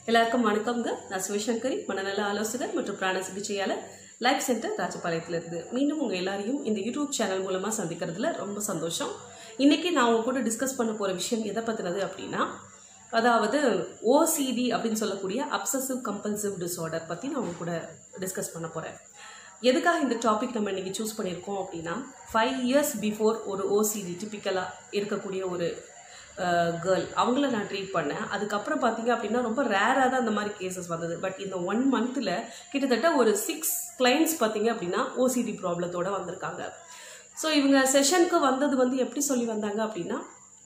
எல்லாருக்கும் வணக்கம்ங்க நான் சிவசங்கரி மனநல ஆலோசகர் மற்றும் பிராண சிகிச்சையாளர் லைஃப் சென்டர் ராஜபாளையத்திலிருந்து மீண்டும் உங்கள் எல்லாரையும் இந்த யூடியூப் சேனல் மூலமாக சந்திக்கிறதுல ரொம்ப சந்தோஷம் இன்னைக்கு நான் உங்க கூட டிஸ்கஸ் பண்ண போகிற விஷயம் எதை பற்றினது அப்படின்னா அதாவது ஓசிடி அப்படின்னு சொல்லக்கூடிய அப்சசிவ் கம்பல்சிவ் டிஸார்டர் பற்றி நான் உங்க கூட டிஸ்கஸ் பண்ண போகிறேன் எதுக்காக இந்த டாபிக் நம்ம இன்னைக்கு சூஸ் பண்ணியிருக்கோம் அப்படின்னா ஃபைவ் இயர்ஸ் பிஃபோர் ஒரு ஓசிடி டிப்பிக்கலாக இருக்கக்கூடிய ஒரு கேர்ள் அவங்கள நான் ட்ரீட் பண்ணேன் அதுக்கப்புறம் பார்த்தீங்க அப்படின்னா ரொம்ப ரேராக தான் அந்த மாதிரி கேசஸ் வந்தது பட் இந்த ஒன் மந்த்தில் கிட்டத்தட்ட ஒரு சிக்ஸ் கிளைண்ட்ஸ் பார்த்தீங்க அப்படின்னா ஓசிடி ப்ராப்ளத்தோட வந்திருக்காங்க ஸோ இவங்க செஷனுக்கு வந்தது வந்து எப்படி சொல்லி வந்தாங்க அப்படின்னா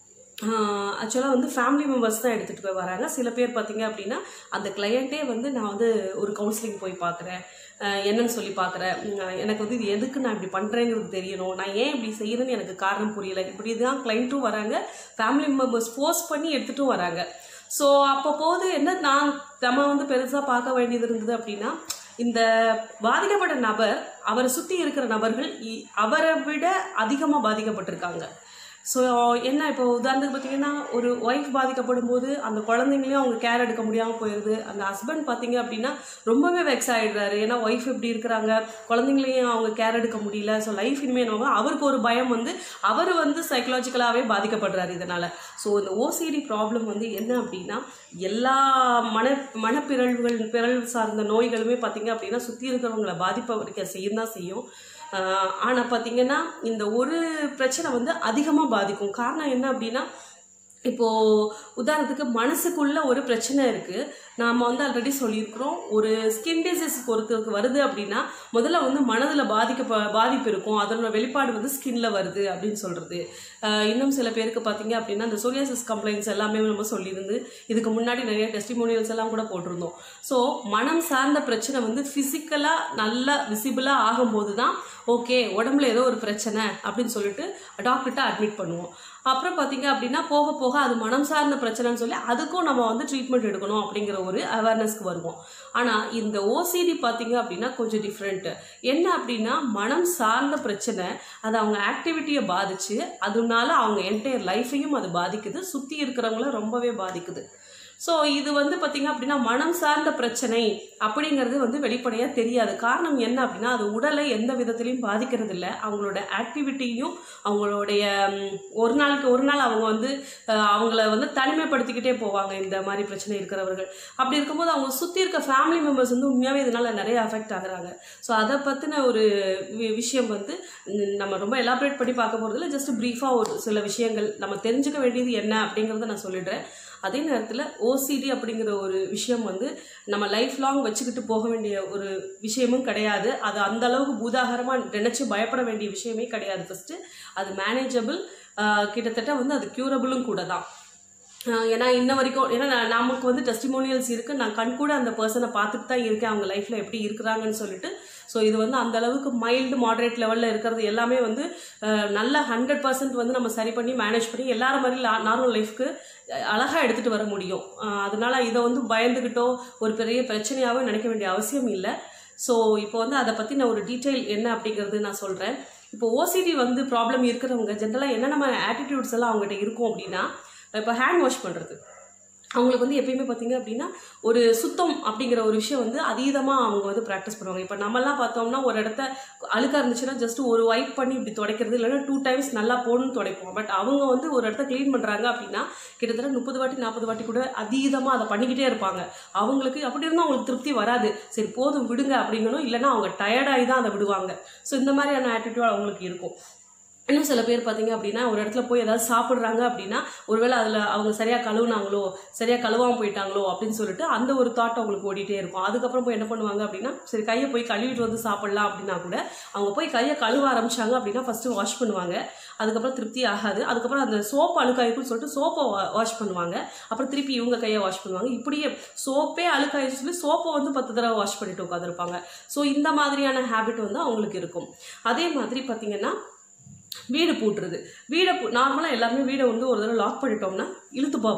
ஆக்சுவலாக வந்து ஃபேமிலி மெம்பர்ஸ் தான் எடுத்துகிட்டு போய் வராங்க சில பேர் பார்த்தீங்க அப்படின்னா அந்த கிளையண்ட்டே வந்து நான் வந்து ஒரு கவுன்சிலிங் போய் பார்க்குறேன் என்னன்னு சொல்லி பார்க்குறேன் எனக்கு வந்து இது எதுக்கு நான் இப்படி பண்ணுறேங்கிறது தெரியணும் நான் ஏன் இப்படி செய்யறேன்னு எனக்கு காரணம் புரியல இப்படி தான் கிளைண்ட்டும் வராங்க ஃபேமிலி மெம்பர்ஸ் ஃபோர்ஸ் பண்ணி எடுத்துகிட்டும் வராங்க ஸோ அப்போ போது என்ன நான் நம்ம வந்து பெருசாக பார்க்க வேண்டியது இருந்தது அப்படின்னா இந்த பாதிக்கப்பட்ட நபர் அவரை சுற்றி இருக்கிற நபர்கள் இ- அவரை விட அதிகமாக பாதிக்கப்பட்டிருக்காங்க ஸோ என்ன இப்போ உதாரணத்துக்கு பார்த்தீங்கன்னா ஒரு ஒய்ஃப் பாதிக்கப்படும் போது அந்த குழந்தைங்களையும் அவங்க கேர் எடுக்க முடியாமல் போயிடுது அந்த ஹஸ்பண்ட் பார்த்தீங்க அப்படின்னா ரொம்பவே வெக்ஸ் ஆகிடுறாரு ஏன்னா ஒய்ஃப் இப்படி இருக்கிறாங்க குழந்தைங்களையும் அவங்க கேர் எடுக்க முடியல ஸோ லைஃப் இனிமேல் நம்ம அவருக்கு ஒரு பயம் வந்து அவர் வந்து சைக்கலாஜிக்கலாகவே பாதிக்கப்படுறாரு இதனால் ஸோ இந்த ஓசிடி ப்ராப்ளம் வந்து என்ன அப்படின்னா எல்லா மன மனப்பிறழ்வுகள் பிறழ்வு சார்ந்த நோய்களுமே பார்த்தீங்க அப்படின்னா சுற்றி இருக்கிறவங்களை பாதிப்பவருக்கு செய்யும் தான் செய்யும் ஆஹ் ஆனா பாத்தீங்கன்னா இந்த ஒரு பிரச்சனை வந்து அதிகமா பாதிக்கும் காரணம் என்ன அப்படின்னா இப்போ உதாரணத்துக்கு மனசுக்குள்ள ஒரு பிரச்சனை இருக்கு நாம வந்து ஆல்ரெடி சொல்லியிருக்கிறோம் ஒரு ஸ்கின் டிசீஸ் ஒருத்தருக்கு வருது அப்படின்னா முதல்ல வந்து மனதுல பாதிக்க பாதிப்பு இருக்கும் அதனோட வெளிப்பாடு வந்து ஸ்கின்ல வருது அப்படின்னு சொல்றது ஆஹ் இன்னும் சில பேருக்கு பாத்தீங்க அப்படின்னா இந்த சோரியாசிஸ் கம்ப்ளைண்ட்ஸ் எல்லாமே நம்ம சொல்லியிருந்து இதுக்கு முன்னாடி நிறைய டெஸ்டிமோனியல்ஸ் எல்லாம் கூட போட்டிருந்தோம் ஸோ மனம் சார்ந்த பிரச்சனை வந்து பிசிக்கலா நல்லா விசிபிளா ஆகும்போது தான் ஓகே உடம்புல ஏதோ ஒரு பிரச்சனை அப்படின்னு சொல்லிட்டு டாக்டர்கிட்ட அட்மிட் பண்ணுவோம் அப்புறம் பார்த்தீங்க அப்படின்னா போக போக அது மனம் சார்ந்த பிரச்சனைன்னு சொல்லி அதுக்கும் நம்ம வந்து ட்ரீட்மெண்ட் எடுக்கணும் அப்படிங்கிற ஒரு அவேர்னஸ்க்கு வருவோம் ஆனால் இந்த ஓசிடி பார்த்தீங்க அப்படின்னா கொஞ்சம் டிஃப்ரெண்ட் என்ன அப்படின்னா மனம் சார்ந்த பிரச்சனை அது அவங்க ஆக்டிவிட்டியை பாதிச்சு அதனால அவங்க என்டையர் லைஃபையும் அது பாதிக்குது சுற்றி இருக்கிறவங்கள ரொம்பவே பாதிக்குது ஸோ இது வந்து பார்த்தீங்க அப்படின்னா மனம் சார்ந்த பிரச்சனை அப்படிங்கிறது வந்து வெளிப்படையாக தெரியாது காரணம் என்ன அப்படின்னா அது உடலை எந்த விதத்திலையும் பாதிக்கிறது இல்லை அவங்களோட ஆக்டிவிட்டியும் அவங்களுடைய ம், ஒரு நாளுக்கு ஒரு நாள் அவங்க வந்து அஹ், அவங்கள வந்து தனிமைப்படுத்திக்கிட்டே போவாங்க இந்த மாதிரி பிரச்சனை இருக்கிறவர்கள் அப்படி இருக்கும்போது அவங்க சுற்றி இருக்க ஃபேமிலி மெம்பர்ஸ் வந்து உண்மையாகவே இதனால நிறைய அஃபெக்ட் ஆகுறாங்க ஸோ அதை பற்றின ஒரு வி- விஷயம் வந்து ம், நம்ம ரொம்ப எலாபரேட் பண்ணி பார்க்க போகிறதுல ஜஸ்ட் ப்ரீஃபாக ஒரு சில விஷயங்கள் நம்ம தெரிஞ்சுக்க வேண்டியது என்ன அப்படிங்கிறத நான் சொல்லிடுறேன் அதே நேரத்தில் ஓசிடி அப்படிங்கிற ஒரு விஷயம் வந்து நம்ம லைஃப் லாங் வச்சுக்கிட்டு போக வேண்டிய ஒரு விஷயமும் கிடையாது அது அந்த அளவுக்கு பூதாகரமாக நினச்சி பயப்பட வேண்டிய விஷயமே கிடையாது ஃபஸ்ட்டு அது மேனேஜபிள் கிட்டத்தட்ட வந்து அது க்யூரபிளும் கூட தான் ஆஹ் ஏன்னா இன்ன வரைக்கும் ஏன்னா நான் நமக்கு வந்து டெஸ்டிமோனியல்ஸ் இருக்கு நான் கண் கூட அந்த பர்சனை பார்த்துட்டு தான் இருக்கேன் அவங்க லைஃப்ல எப்படி இருக்கிறாங்கன்னு சொல்லிட்டு ஸோ இது வந்து அந்த அளவுக்கு மைல்டு மாடரேட் லெவலில் இருக்கிறது எல்லாமே வந்து ஆஹ் நல்ல ஹண்ட்ரட் பர்சன்ட் வந்து நம்ம சரி பண்ணி மேனேஜ் பண்ணி எல்லாரும் மாதிரி நார்மல் லைஃப்க்கு அழகாக எடுத்துகிட்டு வர முடியும் ஆஹ் அதனால இதை வந்து பயந்துக்கிட்டோ ஒரு பெரிய பிரச்சனையாகவே நினைக்க வேண்டிய அவசியம் இல்லை ஸோ இப்போ வந்து அதை பற்றி நான் ஒரு டீட்டெயில் என்ன அப்படிங்கிறது நான் சொல்கிறேன் இப்போ ஓசிடி வந்து ப்ராப்ளம் இருக்கிறவங்க ஜென்ரலாக என்னென்ன ஆட்டிடியூட்ஸ் எல்லாம் அவங்ககிட்ட இருக்கும் அப்படின்னா இப்போ ஹேண்ட் வாஷ் பண்ணுறது அவங்களுக்கு வந்து எப்பயுமே பார்த்தீங்க அப்படின்னா ஒரு சுத்தம் அப்படிங்கிற ஒரு விஷயம் வந்து அதீதமாக அவங்க வந்து ப்ராக்டிஸ் பண்ணுவாங்க இப்போ நம்மலாம் பார்த்தோம்னா ஒரு இடத்த அழுக்கா இருந்துச்சுன்னா ஜஸ்ட் ஒரு வைப் பண்ணி இப்படி துடைக்கிறது இல்லைன்னா டூ டைம்ஸ் நல்லா போடணும்னு துடைப்போம் பட் அவங்க வந்து ஒரு இடத்த க்ளீன் பண்ணுறாங்க அப்படின்னா கிட்டத்தட்ட முப்பது வாட்டி நாற்பது வாட்டி கூட அதீதமாக அதை பண்ணிக்கிட்டே இருப்பாங்க அவங்களுக்கு அப்படி இருந்தால் அவங்களுக்கு திருப்தி வராது சரி போதும் விடுங்க அப்படிங்கணும் இல்லைன்னா அவங்க டயர்டாகி தான் அதை விடுவாங்க ஸோ இந்த மாதிரியான ஆட்டிடியூட் அவங்களுக்கு இருக்கும் இன்னும் சில பேர் பார்த்தீங்க அப்படின்னா ஒரு இடத்துல போய் ஏதாவது சாப்பிட்றாங்க அப்படின்னா ஒருவேளை அதில் அவங்க சரியாக கழுவுனாங்களோ சரியாக கழுவாமல் போயிட்டாங்களோ அப்படின்னு சொல்லிட்டு அந்த ஒரு தாட் அவங்களுக்கு ஓடிட்டே இருக்கும் அதுக்கப்புறம் போய் என்ன பண்ணுவாங்க அப்படின்னா சரி கையை போய் கழுவிட்டு வந்து சாப்பிடலாம் அப்படின்னா கூட அவங்க போய் கையை கழுவ ஆரம்பிச்சாங்க அப்படின்னா ஃபஸ்ட்டு வாஷ் பண்ணுவாங்க அதுக்கப்புறம் திருப்தி ஆகாது அதுக்கப்புறம் அந்த சோப்பு அழுக்காயிருக்குன்னு சொல்லிட்டு சோப்பை வாஷ் பண்ணுவாங்க அப்புறம் திருப்பி இவங்க கையை வாஷ் பண்ணுவாங்க இப்படியே சோப்பே அழுக்காயிருச்சு சொல்லி சோப்பை வந்து பத்து தடவை வாஷ் பண்ணிட்டு உட்காந்துருப்பாங்க ஸோ இந்த மாதிரியான ஹேபிட் வந்து அவங்களுக்கு இருக்கும் அதே மாதிரி பார்த்தீங்கன்னா வீடு பூட்டுறது வீடை பூ நார்மலாக எல்லாருமே வீடை வந்து ஒரு தடவை லாக் பண்ணிட்டோம்னா இழுத்து பார்ப்போம்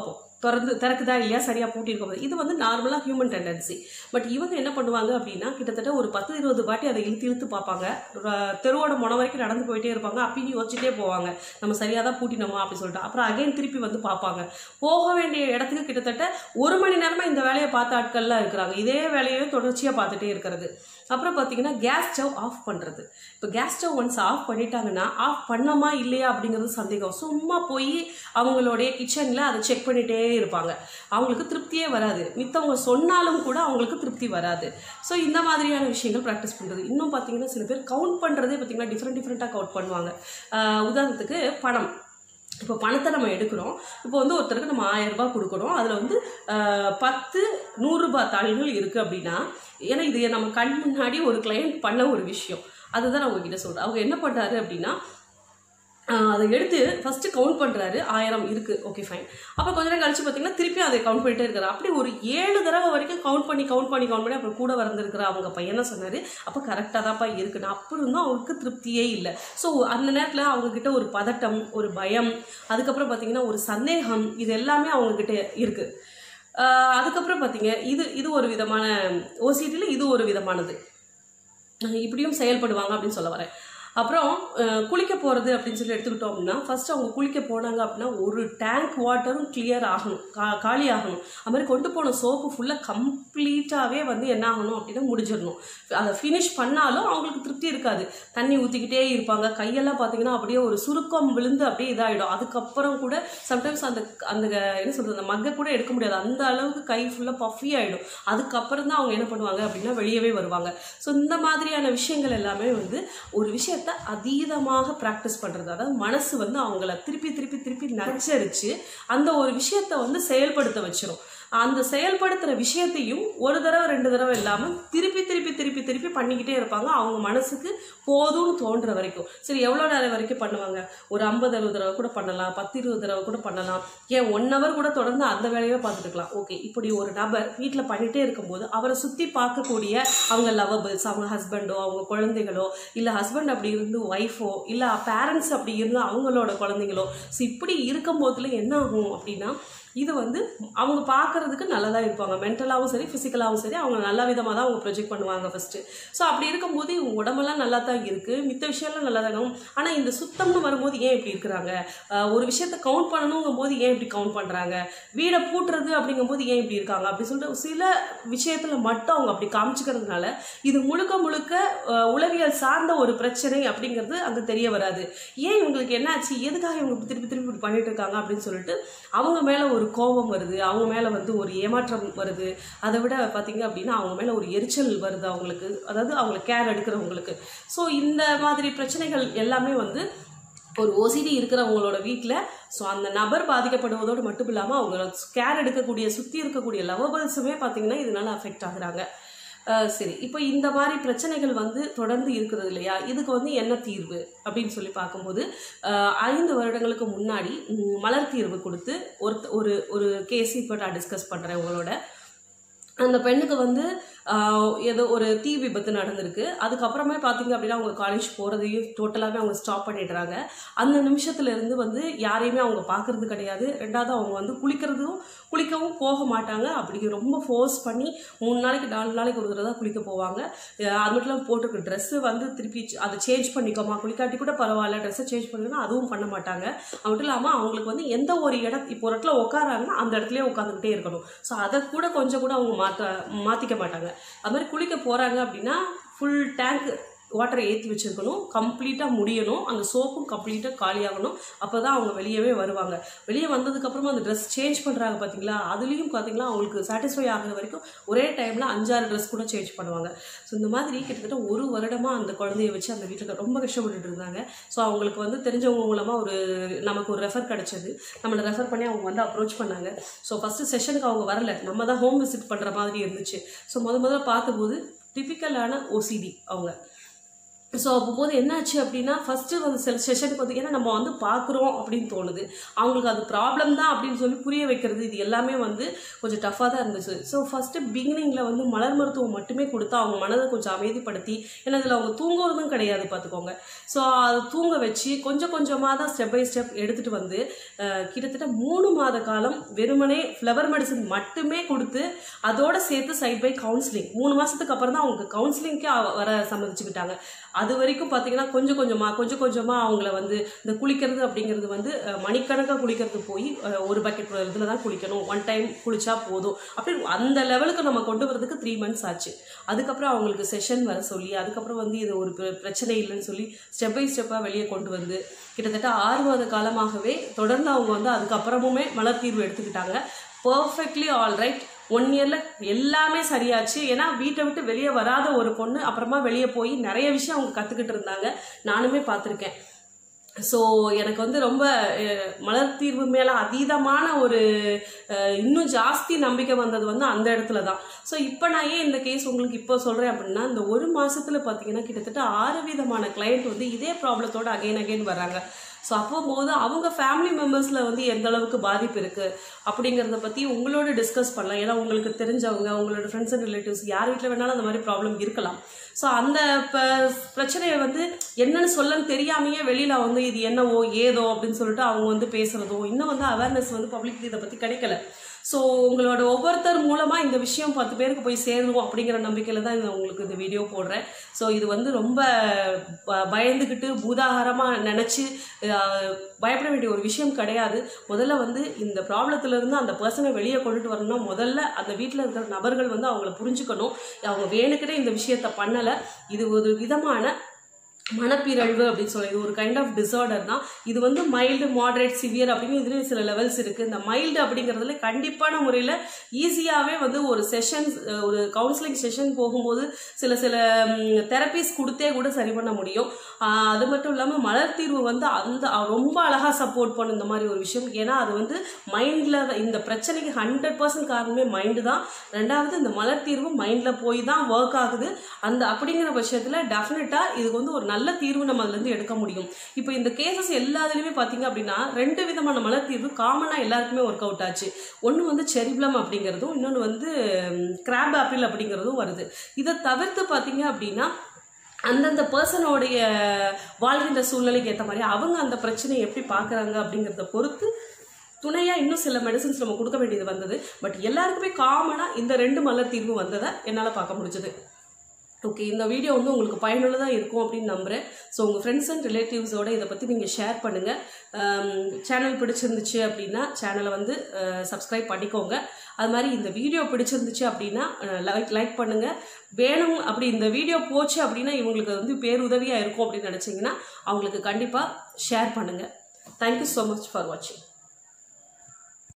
திறந்து திறக்குதா இல்லையா சரியாக பூட்டியிருக்க போது இது வந்து நார்மலாக ஹியூமன் டெண்டன்சி பட் இவங்க என்ன பண்ணுவாங்க அப்படின்னா கிட்டத்தட்ட ஒரு பத்து இருபது வாட்டி அதை இழுத்து இழுத்து பார்ப்பாங்க ர- தெருவோட முனை வரைக்கும் நடந்து போயிட்டே இருப்பாங்க அப்பயும் யோசிச்சுட்டே போவாங்க நம்ம சரியாக தான் பூட்டினோமா அப்படி சொல்லிட்டு அப்புறம் அகைன் திருப்பி வந்து பார்ப்பாங்க போக வேண்டிய இடத்துக்கு கிட்டத்தட்ட ஒரு மணி நேரமாக இந்த வேலையை பார்த்த ஆட்கள்லாம் இருக்கிறாங்க இதே வேலையை தொடர்ச்சியாக பார்த்துட்டே இருக்கிறது அப்புறம் பார்த்தீங்கன்னா கேஸ் ஸ்டவ் ஆஃப் பண்ணுறது இப்போ கேஸ் ஸ்டவ் ஒன்ஸ் ஆஃப் பண்ணிட்டாங்கன்னா ஆஃப் பண்ணமா இல்லையா அப்படிங்கிறது சந்தேகம் சும்மா போய் அவங்களுடைய கிச்சனில் அதை செக் பண்ணிட்டே இருப்பாங்க அவங்களுக்கு திருப்தியே வராது மித்தவங்க சொன்னாலும் கூட அவங்களுக்கு திருப்தி வராது ஸோ இந்த மாதிரியான விஷயங்கள் ப்ராக்டிஸ் பண்ணுறது இன்னும் பார்த்தீங்கன்னா சில பேர் கவுண்ட் பண்ணுறதே பார்த்தீங்கன்னா டிஃப்ரெண்ட் டிஃப்ரெண்ட்டாக கவுண்ட் பண்ணுவாங்க ஆஹ் உதாரணத்துக்கு பணம் இப்போ பணத்தை நம்ம எடுக்கிறோம் இப்போ வந்து ஒருத்தருக்கு நம்ம ஆயிரம் ரூபாய் கொடுக்குறோம் அதில் வந்து ஆஹ், பத்து நூறுரூபா தாள்கள் இருக்குது அப்படின்னா ஏன்னா இது நம்ம கண் முன்னாடி ஒரு கிளையண்ட் பண்ண ஒரு விஷயம் அதுதான் நான் உங்ககிட்ட சொல்கிறேன் அவங்க என்ன பண்ணுறாரு அப்படின்னா ஆஹ், அதை எடுத்து ஃபஸ்ட்டு கவுண்ட் பண்ணுறாரு ஆயிரம் இருக்குது ஓகே ஃபைன் அப்போ கொஞ்ச நேரம் கழிச்சு பார்த்தீங்கன்னா திருப்பி அதை கவுண்ட் பண்ணிட்டே இருக்காரு அப்படி ஒரு ஏழு தடவை வரைக்கும் கவுண்ட் பண்ணி கவுண்ட் பண்ணி கவுண்ட் பண்ணி அப்புறம் கூட வந்திருக்கிற அவங்க பையன் தான் சொன்னார் அப்போ கரெக்டாக தான்ப்பா இருக்குன்னு அப்புறம் இருந்தும் அவங்களுக்கு திருப்தியே இல்லை ஸோ அந்த நேரத்தில் அவங்கக்கிட்ட ஒரு பதட்டம் ஒரு பயம் அதுக்கப்புறம் பார்த்தீங்கன்னா ஒரு சந்தேகம் இது எல்லாமே அவங்கக்கிட்ட இருக்குது ஆஹ் அதுக்கப்புறம் பார்த்தீங்க இது இது ஒரு விதமான ஓசிடியில் இது ஒரு விதமானது அஹ் இப்படியும் செயல்படுவாங்க அப்படின்னு சொல்ல வரேன் அப்புறம் அஹ், குளிக்க போகிறது அப்படின்னு சொல்லி எடுத்துக்கிட்டோம் அப்படின்னா ஃபர்ஸ்ட் அவங்க குளிக்க போனாங்க அப்படின்னா ஒரு டேங்க் வாட்டரும் கிளியர் ஆகணும் கா காலி ஆகணும் அது மாதிரி கொண்டு போன சோப்பு ஃபுல்லாக கம்ப்ளீட்டாகவே வந்து என்ன ஆகணும் அப்படின்னா முடிஞ்சிடணும் அதை ஃபினிஷ் பண்ணாலும் அவங்களுக்கு திருப்தி இருக்காது தண்ணி ஊற்றிக்கிட்டே இருப்பாங்க கையெல்லாம் பார்த்தீங்கன்னா அப்படியே ஒரு சுருக்கம் விழுந்து அப்படியே இதாகிடும் அதுக்கப்புறம் கூட சம்டைம்ஸ் அந்த அந்த என்ன சொல்கிறது அந்த மக்கை கூட எடுக்க முடியாது அந்த அளவுக்கு கை ஃபுல்லாக பஃபி ஆகிடும் அதுக்கப்புறம் தான் அவங்க என்ன பண்ணுவாங்க அப்படின்னா வெளியவே வருவாங்க ஸோ இந்த மாதிரியான விஷயங்கள் எல்லாமே வந்து ஒரு விஷயத்த அதீதமாக ப்ராக்டிஸ் பண்ணுறது அதாவது மனசு வந்து அவங்கள திருப்பி திருப்பி திருப்பி நச்சரித்து அந்த ஒரு விஷயத்த வந்து செயல்படுத்த வச்சிரும் அந்த செயல்படுத்துகிற விஷயத்தையும் ஒரு தடவை ரெண்டு தடவை இல்லாமல் திருப்பி திருப்பி திருப்பி திருப்பி பண்ணிக்கிட்டே இருப்பாங்க அவங்க மனசுக்கு போதும்னு தோன்ற வரைக்கும் சரி எவ்வளோ நேரம் வரைக்கும் பண்ணுவாங்க ஒரு ஐம்பது அறுபது தடவை கூட பண்ணலாம் பத்து இருபது தடவை கூட பண்ணலாம் ஏன் ஒன் ஹவர் கூட தொடர்ந்து அந்த வேலையை பார்த்துட்டு இருக்கலாம் ஓகே இப்படி ஒரு நபர் வீட்டில் பண்ணிட்டே இருக்கும்போது அவரை சுற்றி பார்க்கக்கூடிய அவங்க லவபிள்ஸ் அவங்க ஹஸ்பண்டோ அவங்க குழந்தைகளோ இல்லை ஹஸ்பண்ட் அப்படி இருந்து ஒய்ஃபோ இல்லை பேரண்ட்ஸ் அப்படி இருந்து அவங்களோட குழந்தைங்களோ ஸோ இப்படி இருக்கும் போதுல என்ன ஆகும் அப்படின்னா இது வந்து அவங்க பார்க்கறதுக்கு நல்லதாக இருப்பாங்க மென்டலாகவும் சரி ஃபிசிக்கலாகவும் சரி அவங்க நல்ல விதமாக தான் அவங்க ப்ரொஜெக்ட் பண்ணுவாங்க ஃபஸ்ட்டு ஸோ அப்படி இருக்கும்போது இவங்க உடம்பெல்லாம் நல்லா தான் இருக்குது மித்த விஷயம்லாம் நல்லா தான் இருக்கும் ஆனால் இந்த சுத்தம்னு வரும்போது ஏன் இப்படி இருக்கிறாங்க ஆஹ் ஒரு விஷயத்தை கவுண்ட் பண்ணணுங்கும் போது ஏன் இப்படி கவுண்ட் பண்ணுறாங்க வீடை பூட்டுறது அப்படிங்கும்போது ஏன் இப்படி இருக்காங்க அப்படி சொல்லிட்டு சில விஷயத்தில் மட்டும் அவங்க அப்படி காமிச்சிக்கிறதுனால இது முழுக்க முழுக்க ஆஹ் உளவியல் சார்ந்த ஒரு பிரச்சனை அப்படிங்கிறது அங்கே தெரிய வராது ஏன் இவங்களுக்கு என்னாச்சு எதுக்காக இவங்க இப்படி திருப்பி திருப்பி இப்படி பண்ணிட்டு இருக்காங்க அப்படின்னு சொல்லிட்டு அவங்க மேலே ஒரு கோபம் வருது அவங்க மேலே வந்து ஒரு ஏமாற்றம் வருது அதை விட பார்த்தீங்க அப்படின்னா அவங்க மேலே ஒரு எரிச்சல் வருது அவங்களுக்கு அதாவது அவங்கள கேர் எடுக்கிறவங்களுக்கு ஸோ இந்த மாதிரி பிரச்சனைகள் எல்லாமே வந்து ஒரு ஓசிடி இருக்கிறவங்களோட வீட்டில் ஸோ அந்த நபர் பாதிக்கப்படுவதோடு மட்டும் இல்லாமல் அவங்க கேர் எடுக்கக்கூடிய சுற்றி இருக்கக்கூடிய லவபிள்ஸுமே பார்த்தீங்கன்னா இதனால அஃபெக்ட் ஆகுறாங்க அஹ் சரி இப்போ இந்த மாதிரி பிரச்சனைகள் வந்து தொடர்ந்து இருக்கிறது இல்லையா இதுக்கு வந்து என்ன தீர்வு அப்படின்னு சொல்லி பார்க்கும்போது அஹ் ஐந்து வருடங்களுக்கு முன்னாடி ம், மலர் தீர்வு கொடுத்து ஒரு ஒரு ஒரு கேஸ் இப்போ நான் டிஸ்கஸ் பண்ணுறேன் உங்களோட அந்த பெண்ணுக்கு வந்து ஆஹ், ஏதோ ஒரு தீ விபத்து நடந்திருக்கு அதுக்கப்புறமே பார்த்தீங்க அப்படின்னா அவங்க காலேஜ் போகிறதையும் டோட்டலாகவே அவங்க ஸ்டாப் பண்ணிடுறாங்க அந்த நிமிஷத்துல இருந்து வந்து யாரையுமே அவங்க பார்க்கறது கிடையாது ரெண்டாவது அவங்க வந்து குளிக்கிறதும் குளிக்கவும் போக மாட்டாங்க அப்படி ரொம்ப ஃபோர்ஸ் பண்ணி மூணு நாளைக்கு நாலு நாளைக்கு ஒரு தடவை தான் குளிக்க போவாங்க அஹ் அது மட்டும் இல்லாமல் போட்டிருக்க ட்ரெஸ்ஸு வந்து திருப்பி ச்- அதை சேஞ்ச் பண்ணிக்கோமா குளிக்காட்டி கூட பரவாயில்ல ட்ரெஸ்ஸை சேஞ்ச் பண்ணிக்கணும் அதுவும் பண்ண மாட்டாங்க அது மட்டும் இல்லாமல் அவங்களுக்கு வந்து எந்த ஒரு இடம் இப்போ ஒரு இடத்துல உட்காராங்கன்னா அந்த இடத்துலயே உட்காந்துக்கிட்டே இருக்கணும் ஸோ அதை கூட கொஞ்சம் கூட அவங்க மாற்ற மாற்றிக்க மாட்டாங்க அது மாதிரி குளிக்க போகிறாங்க அப்படின்னா ஃபுல் டேங்க் வாட்டரை ஏற்றி வச்சிருக்கணும் கம்ப்ளீட்டாக முடியணும் அந்த சோப்பும் கம்ப்ளீட்டாக காலியாகணும் அப்போ தான் அவங்க வெளியவே வருவாங்க வெளியே வந்ததுக்கப்புறமா அந்த ட்ரெஸ் சேஞ்ச் பண்ணுறாங்க பார்த்தீங்களா அதுலேயும் பார்த்தீங்களா அவங்களுக்கு சாட்டிஸ்ஃபை ஆகுற வரைக்கும் ஒரே டைமில் அஞ்சாறு ட்ரெஸ் கூட சேஞ்ச் பண்ணுவாங்க ஸோ இந்த மாதிரி கிட்டத்தட்ட ஒரு வருடமாக அந்த குழந்தைய வச்சு அந்த வீட்டில் ரொம்ப கஷ்டப்பட்டுட்டு இருந்தாங்க ஸோ அவங்களுக்கு வந்து தெரிஞ்சவங்க மூலமாக ஒரு நமக்கு ஒரு ரெஃபர் கிடச்சது நம்மளை ரெஃபர் பண்ணி அவங்க வந்து அப்ரோச் பண்ணாங்க ஸோ ஃபஸ்ட்டு செஷனுக்கு அவங்க வரல நம்ம தான் ஹோம் விசிட் பண்ணுற மாதிரி இருந்துச்சு ஸோ முத முதல்ல பார்த்தபோது டிபிக்கலான ஓசிடி அவங்க ஸோ அப்போது என்னாச்சு அப்படின்னா ஃபஸ்ட்டு வந்து செல் செஷனுக்கு வந்து ஏன்னா நம்ம வந்து பார்க்குறோம் அப்படின்னு தோணுது அவங்களுக்கு அது ப்ராப்ளம் தான் அப்படின்னு சொல்லி புரிய வைக்கிறது இது எல்லாமே வந்து கொஞ்சம் டஃப்பாக தான் இருந்துச்சு ஸோ ஃபஸ்ட்டு பிகினிங்கில் வந்து மலர் மருத்துவம் மட்டுமே கொடுத்தா அவங்க மனதை கொஞ்சம் அமைதிப்படுத்தி ஏன்னா இதில் அவங்க தூங்குறதும் கிடையாது பார்த்துக்கோங்க ஸோ அதை தூங்க வச்சு கொஞ்சம் கொஞ்சமாக தான் ஸ்டெப் பை ஸ்டெப் எடுத்துகிட்டு வந்து அஹ், கிட்டத்தட்ட மூணு மாத காலம் வெறுமனே ஃப்ளவர் மெடிசன் மட்டுமே கொடுத்து அதோட சேர்த்து சைட் பை கவுன்சிலிங் மூணு மாதத்துக்கு அப்புறம் தான் அவங்க கவுன்சிலிங்க்கே வர சம்மதிச்சுக்கிட்டாங்க அது வரைக்கும் பார்த்தீங்கன்னா கொஞ்சம் கொஞ்சமாக கொஞ்சம் கொஞ்சமாக அவங்கள வந்து இந்த குளிக்கிறது அப்படிங்கிறது வந்து அஹ், மணிக்கணக்காக குளிக்கிறது போய் அஹ், ஒரு பக்கெட் இதில் தான் குளிக்கணும் ஒன் டைம் குளிச்சா போதும் அப்படி அந்த லெவலுக்கு நம்ம கொண்டு வரதுக்கு த்ரீ மந்த்ஸ் ஆச்சு அதுக்கப்புறம் அவங்களுக்கு செஷன் வர சொல்லி அதுக்கப்புறம் வந்து இது ஒரு பிர- பிரச்சனை இல்லைன்னு சொல்லி ஸ்டெப் பை ஸ்டெப்பாக வெளியே கொண்டு வந்து கிட்டத்தட்ட ஆறு மாத காலமாகவே தொடர்ந்து அவங்க வந்து அதுக்கப்புறமுமே மலர் தீர்வு எடுத்துக்கிட்டாங்க பர்ஃபெக்ட்லி ஆல் ரைட் ஒன் இயரில் எல்லாமே சரியாச்சு ஏன்னா வீட்டை விட்டு வெளியே வராத ஒரு பொண்ணு அப்புறமா வெளியே போய் நிறைய விஷயம் அவங்க கற்றுக்கிட்டு இருந்தாங்க நானுமே பார்த்துருக்கேன் ஸோ எனக்கு வந்து ரொம்ப அஹ், மலர் தீர்வு மேலே அதீதமான ஒரு அஹ், இன்னும் ஜாஸ்தி நம்பிக்கை வந்தது வந்து அந்த இடத்துல தான் ஸோ இப்போ நான் ஏன் இந்த கேஸ் உங்களுக்கு இப்போ சொல்கிறேன் அப்படின்னா இந்த ஒரு மாசத்துல பார்த்தீங்கன்னா கிட்டத்தட்ட ஆறு விதமான கிளையண்ட் வந்து இதே ப்ராப்ளத்தோட அகைன் அகைன் வர்றாங்க ஸோ அப்போது அவங்க ஃபேமிலி மெம்பர்ஸில் வந்து எந்த அளவுக்கு பாதிப்பு இருக்குது அப்படிங்கிறத பற்றி உங்களோட டிஸ்கஸ் பண்ணலாம் ஏன்னா உங்களுக்கு தெரிஞ்சவங்க உங்களோட ஃப்ரெண்ட்ஸ் அண்ட் ரிலேட்டிவ்ஸ் யார் வீட்டில் வேணாலும் அந்த மாதிரி ப்ராப்ளம் இருக்கலாம் ஸோ அந்த ப- பிரச்சனையை வந்து என்னன்னு சொல்லன்னு தெரியாமையே வெளியில் வந்து இது என்னவோ ஏதோ அப்படின்னு சொல்லிட்டு அவங்க வந்து பேசுகிறதோ இன்னும் வந்து அவேர்னஸ் வந்து பப்ளிக் இதை பற்றி கிடைக்கல ஸோ உங்களோட ஒவ்வொருத்தர் மூலமாக இந்த விஷயம் பத்து பேருக்கு போய் சேரும் அப்படிங்கிற நம்பிக்கையில் தான் இந்த உங்களுக்கு இந்த வீடியோ போடுறேன் ஸோ இது வந்து ரொம்ப ப- பயந்துக்கிட்டு பூதாகாரமாக நினச்சி பயப்பட வேண்டிய ஒரு விஷயம் கிடையாது முதல்ல வந்து இந்த ப்ராப்ளத்துல இருந்து அந்த பர்சனை வெளியே கொண்டுட்டு வரணும்னா முதல்ல அந்த வீட்டில் இருக்கிற நபர்கள் வந்து அவங்கள புரிஞ்சுக்கணும் அவங்க வேணுக்கிட்டே இந்த விஷயத்த பண்ணலை இது ஒரு விதமான மனப்பிரழ்வு அப்படின்னு சொல்லி இது ஒரு கைண்ட் ஆஃப் டிசார்டர் தான் இது வந்து மைல்டு மாடரேட் சிவியர் அப்படின்னு இதுலேயும் சில லெவல்ஸ் இருக்குது இந்த மைல்டு அப்படிங்கிறதுல கண்டிப்பான முறையில் ஈஸியாகவே வந்து ஒரு செஷன்ஸ் ஒரு கவுன்சிலிங் செஷன் போகும்போது சில சில தெரப்பிஸ் கொடுத்தே கூட சரி பண்ண முடியும் ஆஹ் அது மட்டும் இல்லாமல் மலர் தீர்வு வந்து அந்த அஹ் ரொம்ப அழகாக சப்போர்ட் பண்ணும் இந்த மாதிரி ஒரு விஷயம் ஏன்னா அது வந்து மைண்டில் இந்த பிரச்சனைக்கு ஹண்ட்ரட் பர்சன்ட் காரணமே மைண்டு தான் ரெண்டாவது இந்த மலர் தீர்வு மைண்டில் போய் தான் ஒர்க் ஆகுது அந்த அப்படிங்கிற பட்சத்தில் டெஃபினட்டாக இதுக்கு வந்து ஒரு நல்ல தீர்வு நம்ம அதுலேருந்து எடுக்க முடியும் இப்போ இந்த கேசஸ் எல்லாத்துலேயுமே பார்த்தீங்க அப்படின்னா ரெண்டு விதமான மலர் தீர்வு காமனாக எல்லாருக்குமே ஒர்க் அவுட் ஆச்சு ஒன்று வந்து செரிப்ளம் அப்படிங்கிறதும் இன்னொன்று வந்து கிராப் ஆப்பிள் அப்படிங்கிறதும் வருது இதை தவிர்த்து பார்த்தீங்க அப்படின்னா அந்தந்த பர்சனோடைய வாழ்கின்ற சூழ்நிலைக்கு ஏற்ற மாதிரி அவங்க அந்த பிரச்சனையை எப்படி பார்க்குறாங்க அப்படிங்கிறத பொறுத்து துணையாக இன்னும் சில மெடிசன்ஸ் நம்ம கொடுக்க வேண்டியது வந்தது பட் எல்லாருக்குமே காமனாக இந்த ரெண்டு மலர் தீர்வு வந்ததை என்னால் பார்க்க முடிஞ்சது ஓகே இந்த வீடியோ வந்து உங்களுக்கு பயனுள்ளதாக இருக்கும் அப்படின்னு நம்புகிறேன் ஸோ உங்கள் ஃப்ரெண்ட்ஸ் அண்ட் ரிலேட்டிவ்ஸோட இதை பற்றி நீங்கள் ஷேர் பண்ணுங்கள் சேனல் பிடிச்சிருந்துச்சு அப்படின்னா சேனலை வந்து சப்ஸ்கிரைப் பண்ணிக்கோங்க அது மாதிரி இந்த வீடியோ பிடிச்சிருந்துச்சு அப்படின்னா லைக் லைக் பண்ணுங்கள் வேணும் அப்படி இந்த வீடியோ போச்சு அப்படின்னா இவங்களுக்கு வந்து பேருதவியாக இருக்கும் அப்படின்னு நினச்சிங்கன்னா அவங்களுக்கு கண்டிப்பாக ஷேர் பண்ணுங்கள் தேங்க்யூ ஸோ மச் ஃபார் வாட்சிங்